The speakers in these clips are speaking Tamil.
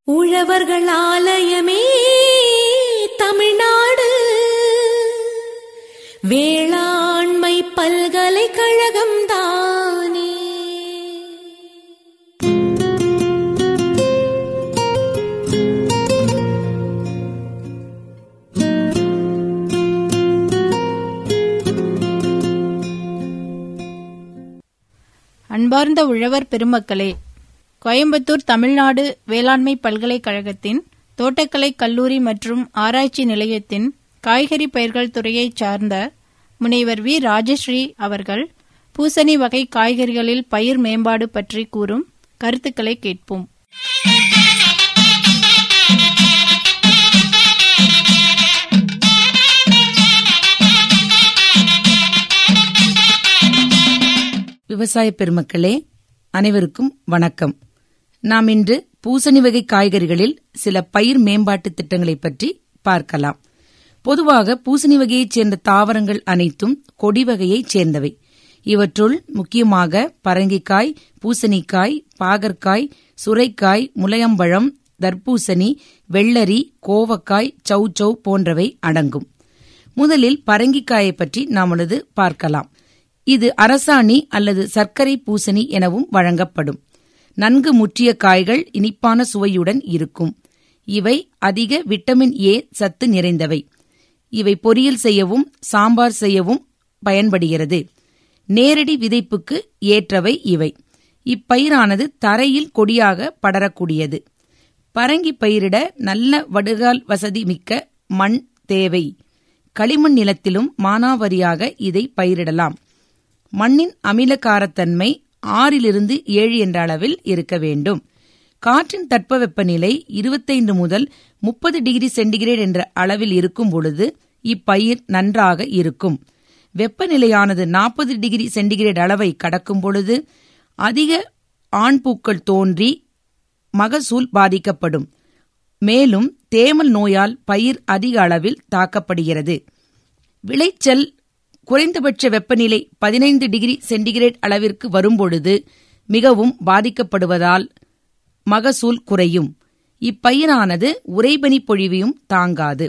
உழவர்கள் ஆலயமே தமிழ்நாடு வேளாண்மை பல்கலைக்கழகம் தானே அன்பார்ந்த உழவர் பெருமக்களே கோயம்புத்தூர் தமிழ்நாடு வேளாண்மை பல்கலைக்கழகத்தின் தோட்டக்கலை கல்லூரி மற்றும் ஆராய்ச்சி நிலையத்தின் காய்கறி பயிர்கள் துறையைச் சார்ந்த முனைவர் வி ராஜஸ்ரீ அவர்கள் பூசணி வகை காய்கறிகளில் பயிர் மேம்பாடு பற்றி கூறும் கருத்துக்களை கேட்போம் விவசாய பெருமக்களே அனைவருக்கும் வணக்கம் நாம் இன்று பூசணி வகை காய்கறிகளில் சில பயிர் மேம்பாட்டு திட்டங்களை பற்றி பார்க்கலாம் பொதுவாக பூசணி வகையைச் சேர்ந்த தாவரங்கள் அனைத்தும் கொடி வகையைச் சேர்ந்தவை இவற்றுள் முக்கியமாக பரங்கிக்காய் பூசணிக்காய் பாகற்காய் சுரைக்காய் முலையம்பழம் தர்பூசணி வெள்ளரி கோவக்காய் சௌச்சௌ போன்றவை அடங்கும் முதலில் பரங்கிக்காயை பற்றி நாமளது பார்க்கலாம் இது அரசாணி அல்லது சர்க்கரை பூசணி எனவும் வழங்கப்படும் நன்கு முற்றிய காய்கள் இனிப்பான சுவையுடன் இருக்கும் இவை அதிக விட்டமின் ஏ சத்து நிறைந்தவை இவை பொரியல் செய்யவும் சாம்பார் செய்யவும் பயன்படுகிறது நேரடி விதைப்புக்கு ஏற்றவை இவை இப்பயிரானது தரையில் கொடியாக படரக்கூடியது பரங்கி பயிரிட நல்ல வடுகால் வசதி மிக்க மண் தேவை களிமண் நிலத்திலும் மானாவாரியாக இதை பயிரிடலாம் மண்ணின் அமிலகாரத்தன்மை ஆறிலிருந்து ஏழு என்ற அளவில் இருக்க வேண்டும் காற்றின் தட்பவெப்பநிலை இருபத்தைந்து முதல் முப்பது டிகிரி சென்டிகிரேட் என்ற அளவில் இருக்கும் பொழுது இப்பயிர் நன்றாக இருக்கும் வெப்பநிலையானது நாற்பது டிகிரி சென்டிகிரேட் அளவை கடக்கும் பொழுது அதிக ஆண் பூக்கள் தோன்றி மகசூல் பாதிக்கப்படும் மேலும் தேமல் நோயால் பயிர் அதிக அளவில் தாக்கப்படுகிறது விளைச்சல் குறைந்தபட்ச வெப்பநிலை பதினைந்து டிகிரி சென்டிகிரேட் அளவிற்கு வரும்பொழுது மிகவும் பாதிக்கப்படுவதால் மகசூல் குறையும் இப்பயிரானது உறைபனி பொழிவையும் தாங்காது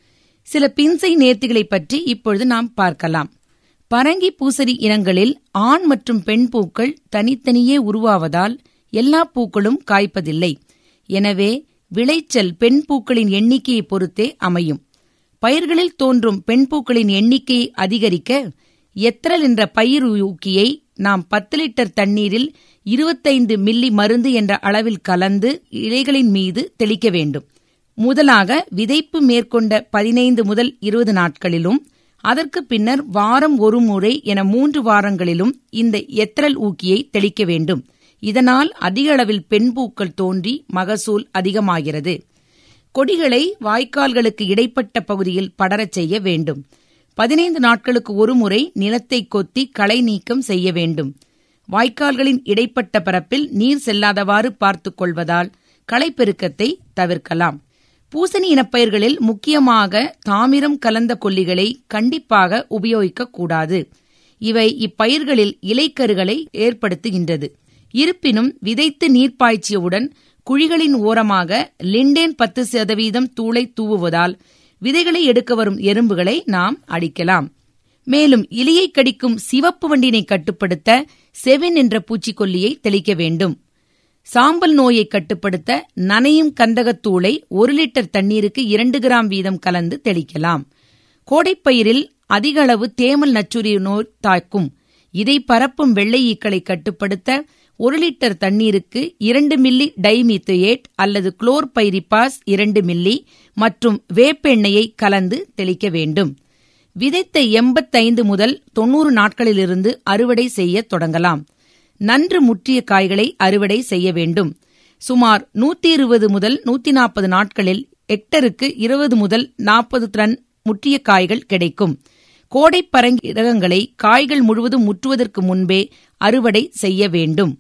சில பின்சை நேர்த்திகளை பற்றி இப்பொழுது நாம் பார்க்கலாம் பரங்கி பூசரி இனங்களில் ஆண் மற்றும் பெண் பூக்கள் தனித்தனியே உருவாவதால் எல்லா பூக்களும் காய்ப்பதில்லை எனவே விளைச்சல் பெண் பூக்களின் எண்ணிக்கையை பொறுத்தே அமையும் பயிர்களில் தோன்றும் பெண் பூக்களின் எண்ணிக்கையை அதிகரிக்க எத்திரல் என்ற பயிர் ஊக்கியை நாம் பத்து லிட்டர் தண்ணீரில் இருபத்தைந்து மில்லி மருந்து என்ற அளவில் கலந்து இலைகளின் மீது தெளிக்க வேண்டும் முதலாக விதைப்பு மேற்கொண்ட பதினைந்து முதல் இருபது நாட்களிலும் அதற்கு பின்னர் வாரம் ஒரு முறை என மூன்று வாரங்களிலும் இந்த எத்திரல் ஊக்கியை தெளிக்க வேண்டும் இதனால் அதிக அளவில் பெண் பூக்கள் தோன்றி மகசூல் அதிகமாகிறது கொடிகளை வாய்க்கால்களுக்கு இடைப்பட்ட பகுதியில் படரச் செய்ய வேண்டும் பதினைந்து நாட்களுக்கு ஒருமுறை நிலத்தை கொத்தி களை நீக்கம் செய்ய வேண்டும் வாய்க்கால்களின் இடைப்பட்ட பரப்பில் நீர் செல்லாதவாறு பார்த்துக் கொள்வதால் களைப்பெருக்கத்தை தவிர்க்கலாம் பூசணி இனப்பயிர்களில் முக்கியமாக தாமிரம் கலந்த கொல்லிகளை கண்டிப்பாக உபயோகிக்கக்கூடாது இவை இப்பயிர்களில் இலைக்கருகளை ஏற்படுத்துகின்றது இருப்பினும் விதைத்து நீர் பாய்ச்சியவுடன் குழிகளின் ஓரமாக லிண்டேன் பத்து சதவீதம் தூளை தூவுவதால் விதைகளை எடுக்க வரும் எறும்புகளை நாம் அடிக்கலாம் மேலும் இலையை கடிக்கும் சிவப்பு வண்டினை கட்டுப்படுத்த செவின் என்ற பூச்சிக்கொல்லியை தெளிக்க வேண்டும் சாம்பல் நோயை கட்டுப்படுத்த நனையும் கந்தகத்தூளை ஒரு லிட்டர் தண்ணீருக்கு இரண்டு கிராம் வீதம் கலந்து தெளிக்கலாம் கோடைப்பயிரில் அதிக அளவு தேமல் நச்சுரிய நோய் தாக்கும் இதை பரப்பும் வெள்ளை ஈக்களை கட்டுப்படுத்த ஒரு லிட்டர் தண்ணீருக்கு இரண்டு மில்லி டைமித்தேட் அல்லது குளோர் பைரிபாஸ் இரண்டு மில்லி மற்றும் வேப்பெண்ணெயை கலந்து தெளிக்க வேண்டும் விதைத்த எண்பத்தைந்து முதல் தொன்னூறு நாட்களிலிருந்து அறுவடை செய்ய தொடங்கலாம் நன்று முற்றிய காய்களை அறுவடை செய்ய வேண்டும் சுமார் நூத்தி இருபது முதல் நூத்தி நாற்பது நாட்களில் ஹெக்டருக்கு இருபது முதல் நாற்பது டன் முற்றிய காய்கள் கிடைக்கும் கோடைப்பரங்கி ரகங்களை காய்கள் முழுவதும் முற்றுவதற்கு முன்பே அறுவடை செய்ய வேண்டும்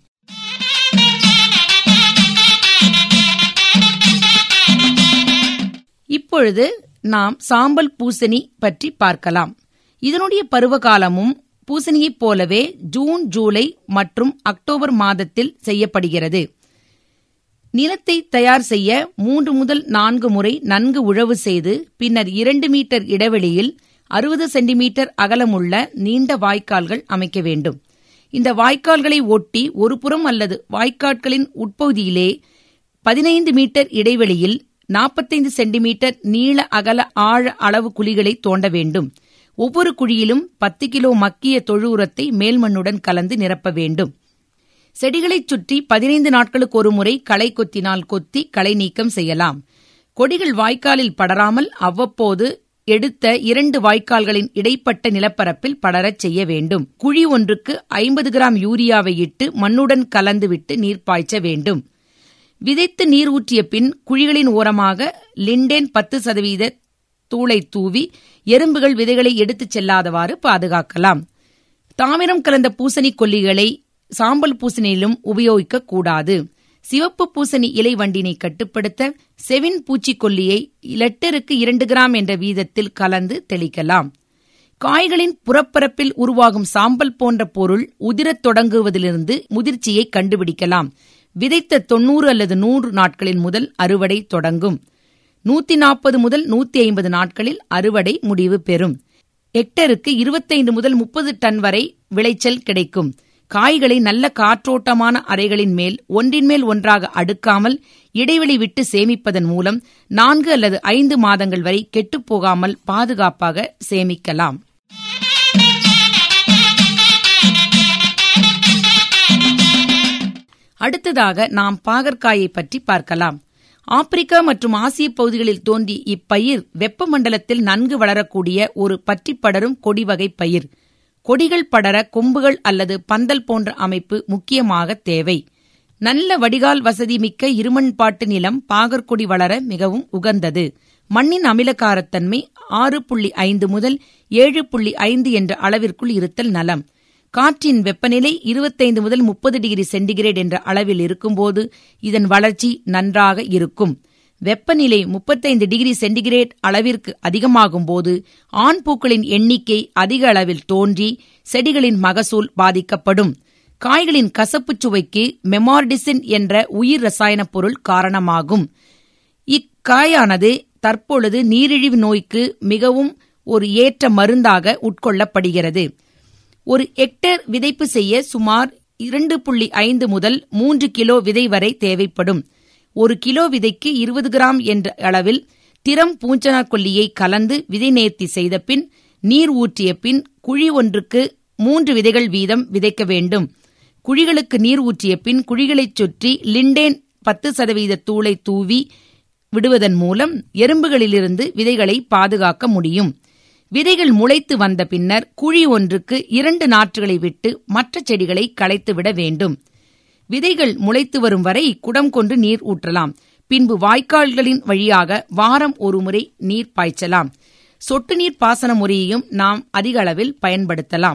இப்பொழுது நாம் சாம்பல் பூசணி பற்றி பார்க்கலாம் இதனுடைய பருவகாலமும் பூசணியைப் போலவே ஜூன் ஜூலை மற்றும் அக்டோபர் மாதத்தில் செய்யப்படுகிறது நிலத்தை தயார் செய்ய மூன்று முதல் நான்கு முறை நன்கு உழவு செய்து பின்னர் இரண்டு மீட்டர் இடைவெளியில் அறுபது சென்டிமீட்டர் அகலமுள்ள நீண்ட வாய்க்கால்கள் அமைக்க வேண்டும் இந்த வாய்க்கால்களை ஒட்டி ஒரு புறம் அல்லது வாய்க்கால்களின் உட்பகுதியிலே பதினைந்து மீட்டர் இடைவெளியில் நாற்பத்தைந்து சென்டிமீட்டர் நீள அகல ஆழ அளவு குழிகளை தோண்ட வேண்டும் ஒவ்வொரு குழியிலும் பத்து கிலோ மக்கிய தொழு உரத்தை மேல்மண்ணுடன் கலந்து நிரப்ப வேண்டும் செடிகளைச் சுற்றி பதினைந்து நாட்களுக்கு ஒரு முறை களை கொத்தினால் கொத்தி களை நீக்கம் செய்யலாம் கொடிகள் வாய்க்காலில் படராமல் அவ்வப்போது எடுத்த இரண்டு வாய்க்கால்களின் இடைப்பட்ட நிலப்பரப்பில் படரச் செய்ய வேண்டும் குழி ஒன்றுக்கு ஐம்பது கிராம் யூரியாவை இட்டு மண்ணுடன் கலந்துவிட்டு நீர் பாய்ச்ச வேண்டும் விதைத்து நீர் ஊற்றிய பின் குழிகளின் ஓரமாக லிண்டேன் பத்து சதவீத தூளை தூவி எறும்புகள் விதைகளை எடுத்துச் செல்லாதவாறு பாதுகாக்கலாம் தாமிரம் கலந்த பூசணி கொல்லிகளை சாம்பல் பூசணியிலும் உபயோகிக்க கூடாது சிவப்பு பூசணி இலை வண்டினை கட்டுப்படுத்த செவின் பூச்சிக்கொல்லியை லெட்டருக்கு இரண்டு கிராம் என்ற வீதத்தில் கலந்து தெளிக்கலாம் காய்களின் புறப்பரப்பில் உருவாகும் சாம்பல் போன்ற பொருள் உதிரத் தொடங்குவதிலிருந்து முதிர்ச்சியை கண்டுபிடிக்கலாம் விதைத்த தொன்னூறு அல்லது நூறு நாட்களின் முதல் அறுவடை தொடங்கும் நூத்தி நாற்பது முதல் நூத்தி ஐம்பது நாட்களில் அறுவடை முடிவு பெறும் ஹெக்டருக்கு இருபத்தைந்து முதல் முப்பது டன் வரை விளைச்சல் கிடைக்கும் காய்களை நல்ல காற்றோட்டமான அறைகளின் மேல் ஒன்றின் மேல் ஒன்றாக அடுக்காமல் இடைவெளி விட்டு சேமிப்பதன் மூலம் நான்கு அல்லது ஐந்து மாதங்கள் வரை கெட்டுப்போகாமல் பாதுகாப்பாக சேமிக்கலாம் அடுத்ததாக நாம் பாகற்காயை பற்றி பார்க்கலாம் ஆப்பிரிக்கா மற்றும் ஆசிய பகுதிகளில் தோன்றி இப்பயிர் வெப்பமண்டலத்தில் நன்கு வளரக்கூடிய ஒரு பற்றி படரும் கொடி வகை பயிர் கொடிகள் படர கொம்புகள் அல்லது பந்தல் போன்ற அமைப்பு முக்கியமாக தேவை நல்ல வடிகால் வசதி மிக்க இருமண்பாட்டு நிலம் பாகற்கொடி வளர மிகவும் உகந்தது மண்ணின் அமிலக்காரத்தன்மை ஆறு புள்ளி ஐந்து முதல் ஏழு புள்ளி ஐந்து என்ற அளவிற்குள் இருத்தல் நலம் காற்றின் வெப்பநிலை இருபத்தைந்து முதல் முப்பது டிகிரி சென்டிகிரேட் என்ற அளவில் இருக்கும்போது இதன் வளர்ச்சி நன்றாக இருக்கும் வெப்பநிலை முப்பத்தைந்து டிகிரி சென்டிகிரேட் அளவிற்கு அதிகமாகும் போது ஆண் பூக்களின் எண்ணிக்கை அதிக அளவில் தோன்றி செடிகளின் மகசூல் பாதிக்கப்படும் காய்களின் கசப்புச் சுவைக்கு மெமார்டிசின் என்ற உயிர் ரசாயனப் பொருள் காரணமாகும் இக்காயானது தற்பொழுது நீரிழிவு நோய்க்கு மிகவும் ஒரு ஏற்ற மருந்தாக உட்கொள்ளப்படுகிறது ஒரு ஹெக்டேர் விதைப்பு செய்ய சுமார் இரண்டு புள்ளி ஐந்து முதல் மூன்று கிலோ விதை வரை தேவைப்படும் ஒரு கிலோ விதைக்கு இருபது கிராம் என்ற அளவில் திறம் பூஞ்சனாக்கொல்லியை கலந்து விதை நேர்த்தி செய்த பின் நீர் ஊற்றிய பின் குழி ஒன்றுக்கு மூன்று விதைகள் வீதம் விதைக்க வேண்டும் குழிகளுக்கு நீர் ஊற்றிய பின் குழிகளைச் சுற்றி லிண்டேன் பத்து சதவீத தூளை தூவி விடுவதன் மூலம் எறும்புகளிலிருந்து விதைகளை பாதுகாக்க முடியும் விதைகள் முளைத்து வந்த பின்னர் குழி ஒன்றுக்கு இரண்டு நாற்றுகளை விட்டு மற்ற செடிகளை களைத்துவிட வேண்டும் விதைகள் முளைத்து வரும் வரை குடம் கொண்டு நீர் ஊற்றலாம் பின்பு வாய்க்கால்களின் வழியாக வாரம் ஒருமுறை நீர் பாய்ச்சலாம் சொட்டு நீர் பாசன முறையையும் நாம் அதிக அளவில் பயன்படுத்தலாம்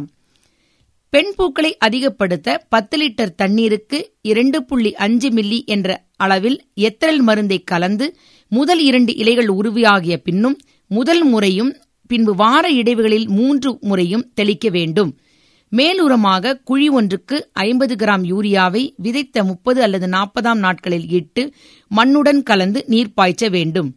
பெண் பூக்களை அதிகப்படுத்த பத்து லிட்டர் தண்ணீருக்கு இரண்டு புள்ளி அஞ்சு மில்லி என்ற அளவில் எத்திரல் மருந்தை கலந்து முதல் இரண்டு இலைகள் உருவியாகிய பின்னும் முதல் முறையும் பின்பு வார இடைவுகளில் மூன்று முறையும் தெளிக்க வேண்டும் மேலுரமாக குழி ஒன்றுக்கு ஐம்பது கிராம் யூரியாவை விதைத்த முப்பது அல்லது நாற்பதாம் நாட்களில் இட்டு மண்ணுடன் கலந்து நீர் பாய்ச்ச வேண்டும்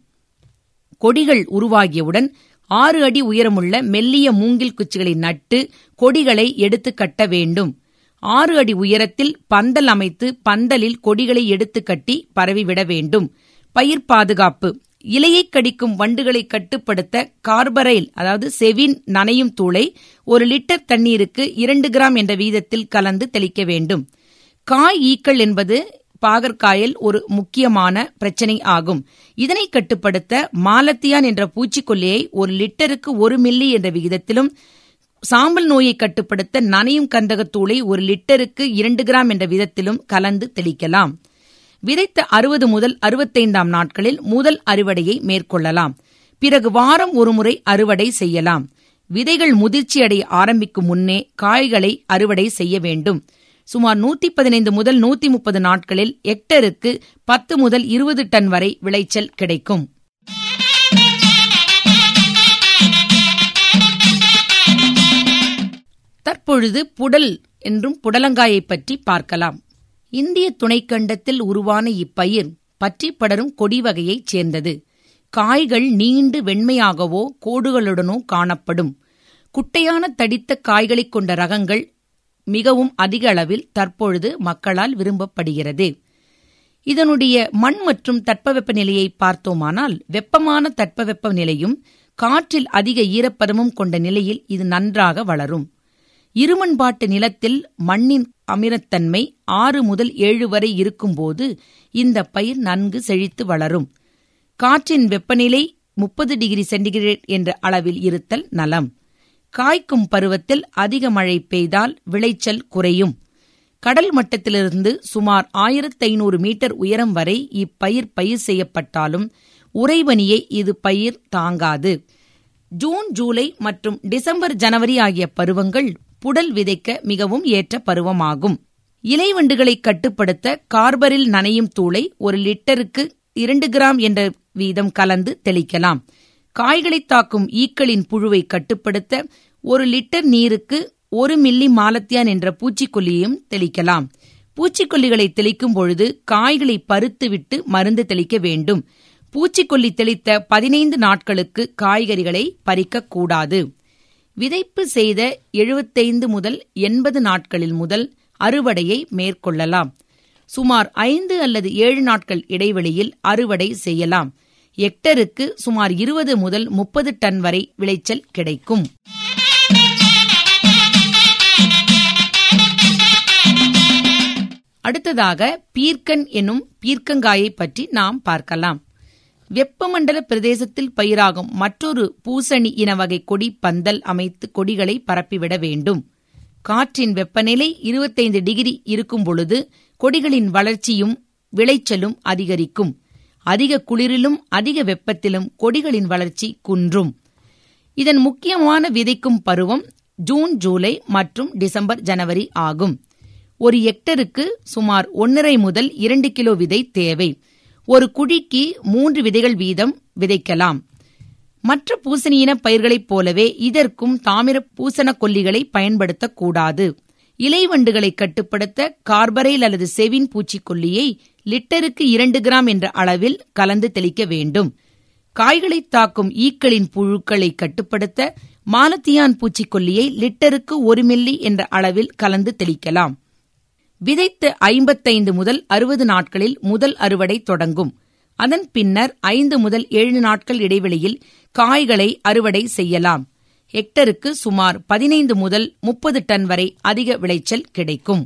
கொடிகள் உருவாகியவுடன் ஆறு அடி உயரமுள்ள மெல்லிய மூங்கில் குச்சிகளை நட்டு கொடிகளை எடுத்து கட்ட வேண்டும் ஆறு அடி உயரத்தில் பந்தல் அமைத்து பந்தலில் கொடிகளை எடுத்து கட்டி பரவிவிட வேண்டும் பயிர் பாதுகாப்பு இலையை கடிக்கும் வண்டுகளை கட்டுப்படுத்த கார்பரைல் அதாவது செவின் நனையும் தூளை ஒரு லிட்டர் தண்ணீருக்கு இரண்டு கிராம் என்ற வீதத்தில் கலந்து தெளிக்க வேண்டும் காய் ஈக்கள் என்பது பாகற்காயில் ஒரு முக்கியமான பிரச்சனை ஆகும் இதனை கட்டுப்படுத்த மாலத்தியான் என்ற பூச்சிக்கொல்லியை ஒரு லிட்டருக்கு ஒரு மில்லி என்ற விகிதத்திலும் சாம்பல் நோயை கட்டுப்படுத்த நனையும் கந்தகத்தூளை ஒரு லிட்டருக்கு இரண்டு கிராம் என்ற விதத்திலும் கலந்து தெளிக்கலாம் விதைத்த அறுபது முதல் அறுபத்தைந்தாம் நாட்களில் முதல் அறுவடையை மேற்கொள்ளலாம் பிறகு வாரம் ஒருமுறை அறுவடை செய்யலாம் விதைகள் முதிர்ச்சியடைய ஆரம்பிக்கும் முன்னே காய்களை அறுவடை செய்ய வேண்டும் சுமார் நூத்தி பதினைந்து முதல் நூத்தி முப்பது நாட்களில் ஹெக்டருக்கு பத்து முதல் இருபது டன் வரை விளைச்சல் கிடைக்கும் தற்பொழுது புடல் என்றும் புடலங்காயை பற்றி பார்க்கலாம் இந்திய துணைக்கண்டத்தில் உருவான இப்பயிர் பற்றி படரும் கொடி வகையைச் சேர்ந்தது காய்கள் நீண்டு வெண்மையாகவோ கோடுகளுடனோ காணப்படும் குட்டையான தடித்த காய்களைக் கொண்ட ரகங்கள் மிகவும் அதிக அளவில் தற்பொழுது மக்களால் விரும்பப்படுகிறது இதனுடைய மண் மற்றும் தட்பவெப்ப நிலையை பார்த்தோமானால் வெப்பமான தட்பவெப்ப நிலையும் காற்றில் அதிக ஈரப்பதமும் கொண்ட நிலையில் இது நன்றாக வளரும் இருமண்பாட்டு நிலத்தில் மண்ணின் அமிலத்தன்மை ஆறு முதல் ஏழு வரை இருக்கும்போது இந்த பயிர் நன்கு செழித்து வளரும் காற்றின் வெப்பநிலை முப்பது டிகிரி சென்டிகிரேட் என்ற அளவில் இருத்தல் நலம் காய்க்கும் பருவத்தில் அதிக மழை பெய்தால் விளைச்சல் குறையும் கடல் மட்டத்திலிருந்து சுமார் ஆயிரத்தி ஐநூறு மீட்டர் உயரம் வரை இப்பயிர் பயிர் செய்யப்பட்டாலும் உறைபனியை இது பயிர் தாங்காது ஜூன் ஜூலை மற்றும் டிசம்பர் ஜனவரி ஆகிய பருவங்கள் புடல் விதைக்க மிகவும் ஏற்ற பருவமாகும் இலைவண்டுகளை கட்டுப்படுத்த கார்பரில் நனையும் தூளை ஒரு லிட்டருக்கு இரண்டு கிராம் என்ற வீதம் கலந்து தெளிக்கலாம் காய்களை தாக்கும் ஈக்களின் புழுவை கட்டுப்படுத்த ஒரு லிட்டர் நீருக்கு ஒரு மில்லி மாலத்தியான் என்ற பூச்சிக்கொல்லியையும் தெளிக்கலாம் பூச்சிக்கொல்லிகளை தெளிக்கும் பொழுது காய்களை பருத்துவிட்டு மருந்து தெளிக்க வேண்டும் பூச்சிக்கொல்லி தெளித்த பதினைந்து நாட்களுக்கு காய்கறிகளை பறிக்கக்கூடாது விதைப்பு செய்த எழுபத்தைந்து முதல் எண்பது நாட்களில் முதல் அறுவடையை மேற்கொள்ளலாம் சுமார் ஐந்து அல்லது ஏழு நாட்கள் இடைவெளியில் அறுவடை செய்யலாம் ஹெக்டருக்கு சுமார் இருபது முதல் முப்பது டன் வரை விளைச்சல் கிடைக்கும் அடுத்ததாக பீர்க்கன் என்னும் பீர்க்கங்காயை பற்றி நாம் பார்க்கலாம் வெப்பமண்டல பிரதேசத்தில் பயிராகும் மற்றொரு பூசணி இன வகை கொடி பந்தல் அமைத்து கொடிகளை பரப்பிவிட வேண்டும் காற்றின் வெப்பநிலை இருபத்தைந்து டிகிரி இருக்கும் பொழுது கொடிகளின் வளர்ச்சியும் விளைச்சலும் அதிகரிக்கும் அதிக குளிரிலும் அதிக வெப்பத்திலும் கொடிகளின் வளர்ச்சி குன்றும் இதன் முக்கியமான விதைக்கும் பருவம் ஜூன் ஜூலை மற்றும் டிசம்பர் ஜனவரி ஆகும் ஒரு ஹெக்டருக்கு சுமார் ஒன்றரை முதல் இரண்டு கிலோ விதை தேவை ஒரு குழிக்கு மூன்று விதைகள் வீதம் விதைக்கலாம் மற்ற பூசணியின பயிர்களைப் போலவே இதற்கும் தாமிர பூசண கொல்லிகளை பயன்படுத்தக்கூடாது இலைவண்டுகளை கட்டுப்படுத்த கார்பரைல் அல்லது செவின் பூச்சிக்கொல்லியை லிட்டருக்கு இரண்டு கிராம் என்ற அளவில் கலந்து தெளிக்க வேண்டும் காய்களை தாக்கும் ஈக்களின் புழுக்களை கட்டுப்படுத்த மாலத்தியான் பூச்சிக்கொல்லியை லிட்டருக்கு ஒரு மில்லி என்ற அளவில் கலந்து தெளிக்கலாம் விதைத்த ஐம்பத்தைந்து முதல் அறுபது நாட்களில் முதல் அறுவடை தொடங்கும் அதன் பின்னர் ஐந்து முதல் ஏழு நாட்கள் இடைவெளியில் காய்களை அறுவடை செய்யலாம் ஹெக்டருக்கு சுமார் பதினைந்து முதல் முப்பது டன் வரை அதிக விளைச்சல் கிடைக்கும்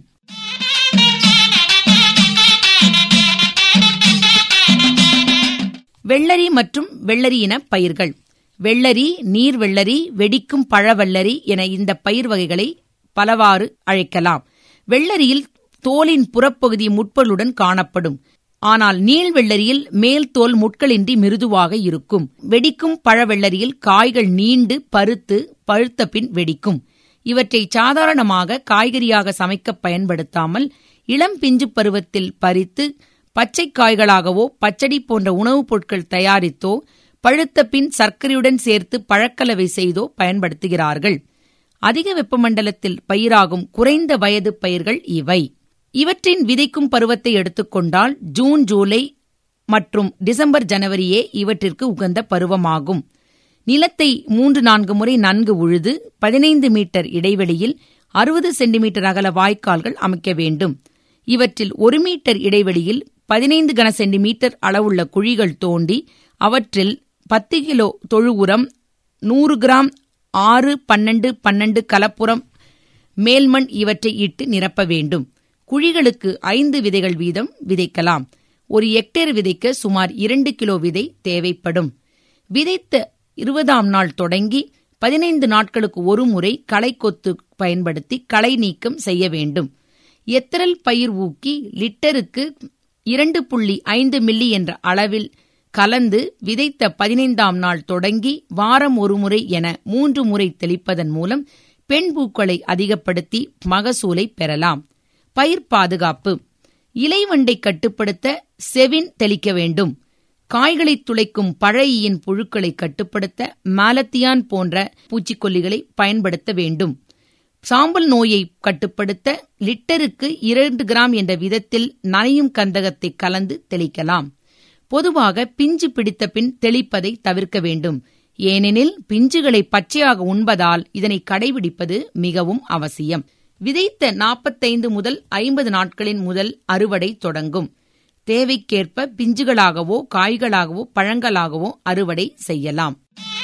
வெள்ளரி மற்றும் வெள்ளரி இன பயிர்கள் வெள்ளரி நீர் வெள்ளரி வெடிக்கும் பழவெள்ளரி என இந்த பயிர் வகைகளை பலவாறு அழைக்கலாம் வெள்ளரியில் தோலின் புறப்பகுதி முட்களுடன் காணப்படும் ஆனால் நீள் வெள்ளரியில் மேல் தோல் முட்களின்றி மிருதுவாக இருக்கும் வெடிக்கும் பழவெள்ளரியில் காய்கள் நீண்டு பருத்து பழுத்த பின் வெடிக்கும் இவற்றை சாதாரணமாக காய்கறியாக சமைக்க பயன்படுத்தாமல் இளம் பிஞ்சு பருவத்தில் பறித்து பச்சை காய்களாகவோ பச்சடி போன்ற உணவுப் பொருட்கள் தயாரித்தோ பழுத்த பின் சர்க்கரையுடன் சேர்த்து பழக்கலவை செய்தோ பயன்படுத்துகிறார்கள் அதிக வெப்பமண்டலத்தில் பயிராகும் குறைந்த வயது பயிர்கள் இவை இவற்றின் விதைக்கும் பருவத்தை எடுத்துக்கொண்டால் ஜூன் ஜூலை மற்றும் டிசம்பர் ஜனவரியே இவற்றிற்கு உகந்த பருவமாகும் நிலத்தை மூன்று நான்கு முறை நன்கு உழுது பதினைந்து மீட்டர் இடைவெளியில் அறுபது சென்டிமீட்டர் அகல வாய்க்கால்கள் அமைக்க வேண்டும் இவற்றில் ஒரு மீட்டர் இடைவெளியில் பதினைந்து கன சென்டிமீட்டர் அளவுள்ள குழிகள் தோண்டி அவற்றில் பத்து கிலோ தொழு உரம் நூறு கிராம் ஆறு பன்னெண்டு பன்னெண்டு கலப்புறம் மேல்மண் இவற்றை இட்டு நிரப்ப வேண்டும் குழிகளுக்கு ஐந்து விதைகள் வீதம் விதைக்கலாம் ஒரு ஹெக்டேர் விதைக்க சுமார் இரண்டு கிலோ விதை தேவைப்படும் விதைத்த இருபதாம் நாள் தொடங்கி பதினைந்து நாட்களுக்கு ஒரு முறை களை கொத்து பயன்படுத்தி களை நீக்கம் செய்ய வேண்டும் எத்திரல் பயிர் ஊக்கி லிட்டருக்கு இரண்டு புள்ளி ஐந்து மில்லி என்ற அளவில் கலந்து விதைத்த பதினைந்தாம் நாள் தொடங்கி வாரம் ஒரு முறை என மூன்று முறை தெளிப்பதன் மூலம் பெண் பூக்களை அதிகப்படுத்தி மகசூலை பெறலாம் பயிர் பாதுகாப்பு இலைவண்டை கட்டுப்படுத்த செவின் தெளிக்க வேண்டும் காய்களை துளைக்கும் பழையின் புழுக்களை கட்டுப்படுத்த மாலத்தியான் போன்ற பூச்சிக்கொல்லிகளை பயன்படுத்த வேண்டும் சாம்பல் நோயை கட்டுப்படுத்த லிட்டருக்கு இரண்டு கிராம் என்ற விதத்தில் நனையும் கந்தகத்தை கலந்து தெளிக்கலாம் பொதுவாக பிஞ்சு பிடித்த பின் தெளிப்பதை தவிர்க்க வேண்டும் ஏனெனில் பிஞ்சுகளை பச்சையாக உண்பதால் இதனை கடைபிடிப்பது மிகவும் அவசியம் விதைத்த நாற்பத்தைந்து முதல் ஐம்பது நாட்களின் முதல் அறுவடை தொடங்கும் தேவைக்கேற்ப பிஞ்சுகளாகவோ காய்களாகவோ பழங்களாகவோ அறுவடை செய்யலாம்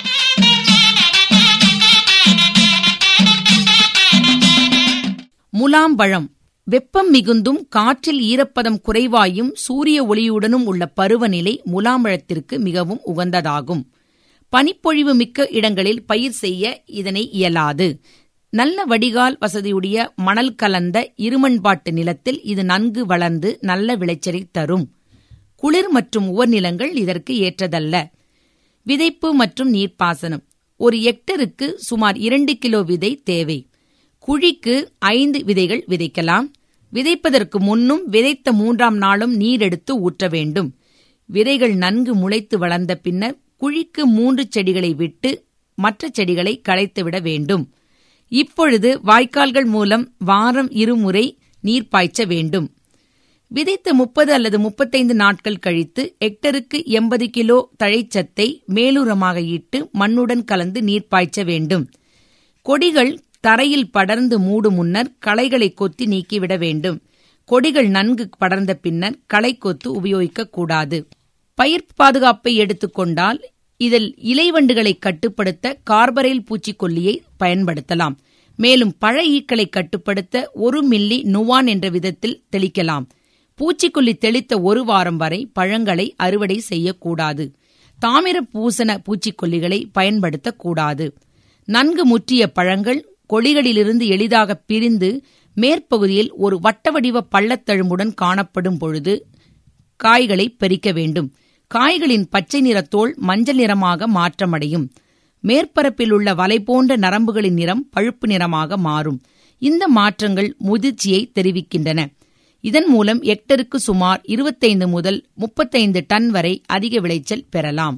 முலாம்பழம் வெப்பம் மிகுந்தும் காற்றில் ஈரப்பதம் குறைவாயும் சூரிய ஒளியுடனும் உள்ள பருவநிலை முலாம்பழத்திற்கு மிகவும் உகந்ததாகும் பனிப்பொழிவு மிக்க இடங்களில் பயிர் செய்ய இதனை இயலாது நல்ல வடிகால் வசதியுடைய மணல் கலந்த இருமண்பாட்டு நிலத்தில் இது நன்கு வளர்ந்து நல்ல விளைச்சலை தரும் குளிர் மற்றும் உவர்நிலங்கள் இதற்கு ஏற்றதல்ல விதைப்பு மற்றும் நீர்ப்பாசனம் ஒரு ஹெக்டருக்கு சுமார் இரண்டு கிலோ விதை தேவை குழிக்கு ஐந்து விதைகள் விதைக்கலாம் விதைப்பதற்கு முன்னும் விதைத்த மூன்றாம் நாளும் நீர் எடுத்து ஊற்ற வேண்டும் விதைகள் நன்கு முளைத்து வளர்ந்த பின்னர் குழிக்கு மூன்று செடிகளை விட்டு மற்ற செடிகளை களைத்துவிட வேண்டும் இப்பொழுது வாய்க்கால்கள் மூலம் வாரம் இருமுறை நீர் பாய்ச்ச வேண்டும் விதைத்த முப்பது அல்லது முப்பத்தைந்து நாட்கள் கழித்து ஹெக்டருக்கு எண்பது கிலோ தழைச்சத்தை மேலுரமாக இட்டு மண்ணுடன் கலந்து நீர் பாய்ச்ச வேண்டும் கொடிகள் தரையில் படர்ந்து மூடும் முன்னர் களைகளை கொத்தி நீக்கிவிட வேண்டும் கொடிகள் நன்கு படர்ந்த பின்னர் களை கொத்து உபயோகிக்கக்கூடாது பயிர் பாதுகாப்பை எடுத்துக்கொண்டால் இதில் இலைவண்டுகளை கட்டுப்படுத்த கார்பரைல் பூச்சிக்கொல்லியை பயன்படுத்தலாம் மேலும் பழ ஈக்களை கட்டுப்படுத்த ஒரு மில்லி நுவான் என்ற விதத்தில் தெளிக்கலாம் பூச்சிக்கொல்லி தெளித்த ஒரு வாரம் வரை பழங்களை அறுவடை செய்யக்கூடாது தாமிர பூசண பூச்சிக்கொல்லிகளை பயன்படுத்தக்கூடாது நன்கு முற்றிய பழங்கள் கொடிகளிலிருந்து எளிதாக பிரிந்து மேற்பகுதியில் ஒரு வட்ட வடிவ பள்ளத்தழும்புடன் காணப்படும் பொழுது காய்களை பெரிக்க வேண்டும் காய்களின் பச்சை நிற தோல் மஞ்சள் நிறமாக மாற்றமடையும் மேற்பரப்பில் உள்ள வலை போன்ற நரம்புகளின் நிறம் பழுப்பு நிறமாக மாறும் இந்த மாற்றங்கள் முதிர்ச்சியை தெரிவிக்கின்றன இதன் மூலம் ஹெக்டருக்கு சுமார் இருபத்தைந்து முதல் முப்பத்தைந்து டன் வரை அதிக விளைச்சல் பெறலாம்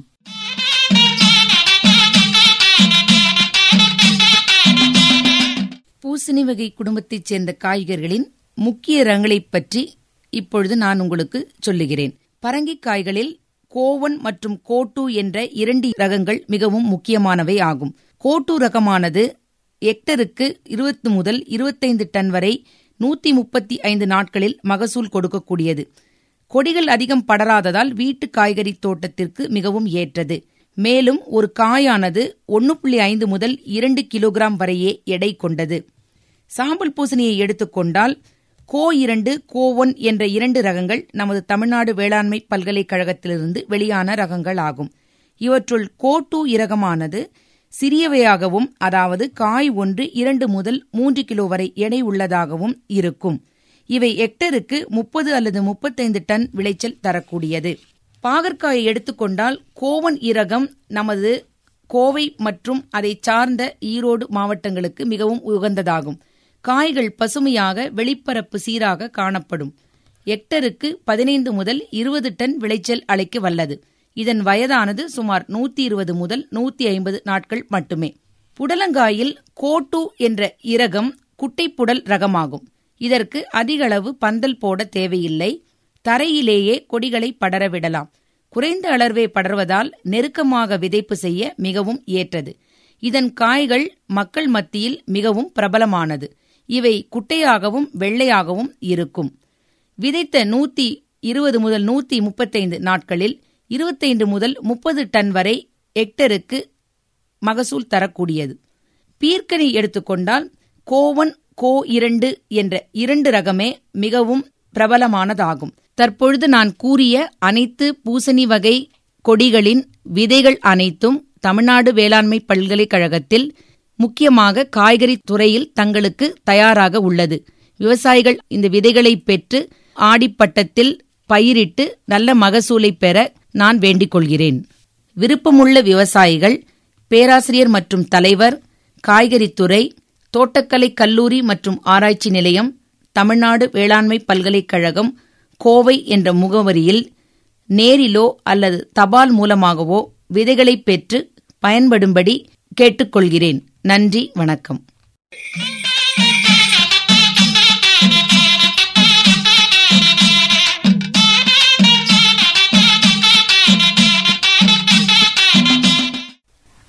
பூசணி வகை குடும்பத்தைச் சேர்ந்த காய்கறிகளின் முக்கிய ரகங்களைப் பற்றி இப்பொழுது நான் உங்களுக்கு சொல்லுகிறேன் பரங்கிக் காய்களில் கோவன் மற்றும் கோட்டு என்ற இரண்டு ரகங்கள் மிகவும் முக்கியமானவை ஆகும் கோட்டு ரகமானது ஹெக்டருக்கு இருபத்து முதல் இருபத்தைந்து டன் வரை நூத்தி முப்பத்தி ஐந்து நாட்களில் மகசூல் கொடுக்கக்கூடியது கொடிகள் அதிகம் படராததால் வீட்டு காய்கறி தோட்டத்திற்கு மிகவும் ஏற்றது மேலும் ஒரு காயானது ஒன்று புள்ளி ஐந்து முதல் இரண்டு கிலோகிராம் வரையே எடை கொண்டது சாம்பல் பூசணியை எடுத்துக்கொண்டால் கோ இரண்டு கோ ஒன் என்ற இரண்டு ரகங்கள் நமது தமிழ்நாடு வேளாண்மை பல்கலைக்கழகத்திலிருந்து வெளியான ரகங்கள் ஆகும் இவற்றுள் கோ டூ இரகமானது சிறியவையாகவும் அதாவது காய் ஒன்று இரண்டு முதல் மூன்று கிலோ வரை எடை உள்ளதாகவும் இருக்கும் இவை ஹெக்டருக்கு முப்பது அல்லது முப்பத்தைந்து டன் விளைச்சல் தரக்கூடியது பாகற்காயை எடுத்துக்கொண்டால் கோவன் இரகம் நமது கோவை மற்றும் அதை சார்ந்த ஈரோடு மாவட்டங்களுக்கு மிகவும் உகந்ததாகும் காய்கள் பசுமையாக வெளிப்பரப்பு சீராக காணப்படும் ஹெக்டருக்கு பதினைந்து முதல் இருபது டன் விளைச்சல் அளிக்க வல்லது இதன் வயதானது சுமார் நூத்தி இருபது முதல் நூத்தி ஐம்பது நாட்கள் மட்டுமே புடலங்காயில் கோட்டு என்ற இரகம் குட்டைப்புடல் ரகமாகும் இதற்கு அதிக அளவு பந்தல் போட தேவையில்லை தரையிலேயே கொடிகளை படரவிடலாம் குறைந்த அளவே படர்வதால் நெருக்கமாக விதைப்பு செய்ய மிகவும் ஏற்றது இதன் காய்கள் மக்கள் மத்தியில் மிகவும் பிரபலமானது இவை குட்டையாகவும் வெள்ளையாகவும் இருக்கும் விதைத்த நூத்தி இருபது முதல் நூத்தி முப்பத்தைந்து நாட்களில் இருபத்தைந்து முதல் முப்பது டன் வரை ஹெக்டருக்கு மகசூல் தரக்கூடியது பீர்க்கனி எடுத்துக்கொண்டால் கோவன் கோ இரண்டு என்ற இரண்டு ரகமே மிகவும் பிரபலமானதாகும் தற்பொழுது நான் கூறிய அனைத்து பூசணி வகை கொடிகளின் விதைகள் அனைத்தும் தமிழ்நாடு வேளாண்மை பல்கலைக்கழகத்தில் முக்கியமாக காய்கறி துறையில் தங்களுக்கு தயாராக உள்ளது விவசாயிகள் இந்த விதைகளை பெற்று ஆடிப்பட்டத்தில் பயிரிட்டு நல்ல மகசூலை பெற நான் வேண்டிக் கொள்கிறேன் விருப்பமுள்ள விவசாயிகள் பேராசிரியர் மற்றும் தலைவர் காய்கறித்துறை தோட்டக்கலை கல்லூரி மற்றும் ஆராய்ச்சி நிலையம் தமிழ்நாடு வேளாண்மை பல்கலைக்கழகம் கோவை என்ற முகவரியில் நேரிலோ அல்லது தபால் மூலமாகவோ விதைகளை பெற்று பயன்படும்படி கேட்டுக்கொள்கிறேன் நன்றி வணக்கம்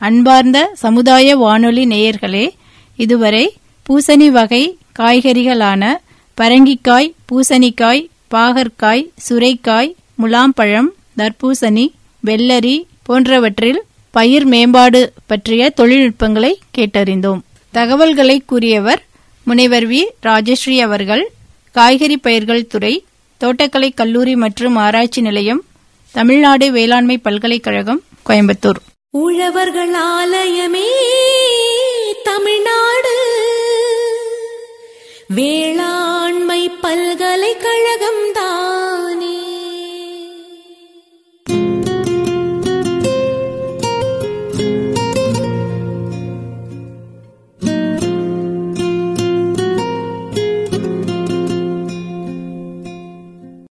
அன்பார்ந்த சமுதாய வானொலி நேயர்களே இதுவரை பூசணி வகை காய்கறிகளான பரங்கிக்காய் பூசணிக்காய் பாகற்காய் சுரைக்காய் முலாம்பழம் தர்பூசணி வெள்ளரி போன்றவற்றில் பயிர் மேம்பாடு பற்றிய தொழில்நுட்பங்களை கேட்டறிந்தோம் தகவல்களை கூறியவர் முனைவர் வி ராஜஸ்ரீ அவர்கள் காய்கறி பயிர்கள் துறை தோட்டக்கலை கல்லூரி மற்றும் ஆராய்ச்சி நிலையம் தமிழ்நாடு வேளாண்மை பல்கலைக்கழகம் கோயம்புத்தூர் உழவர்கள் ஆலயமே தமிழ்நாடு வேளாண்மை பல்கலைக்கழகம் தான்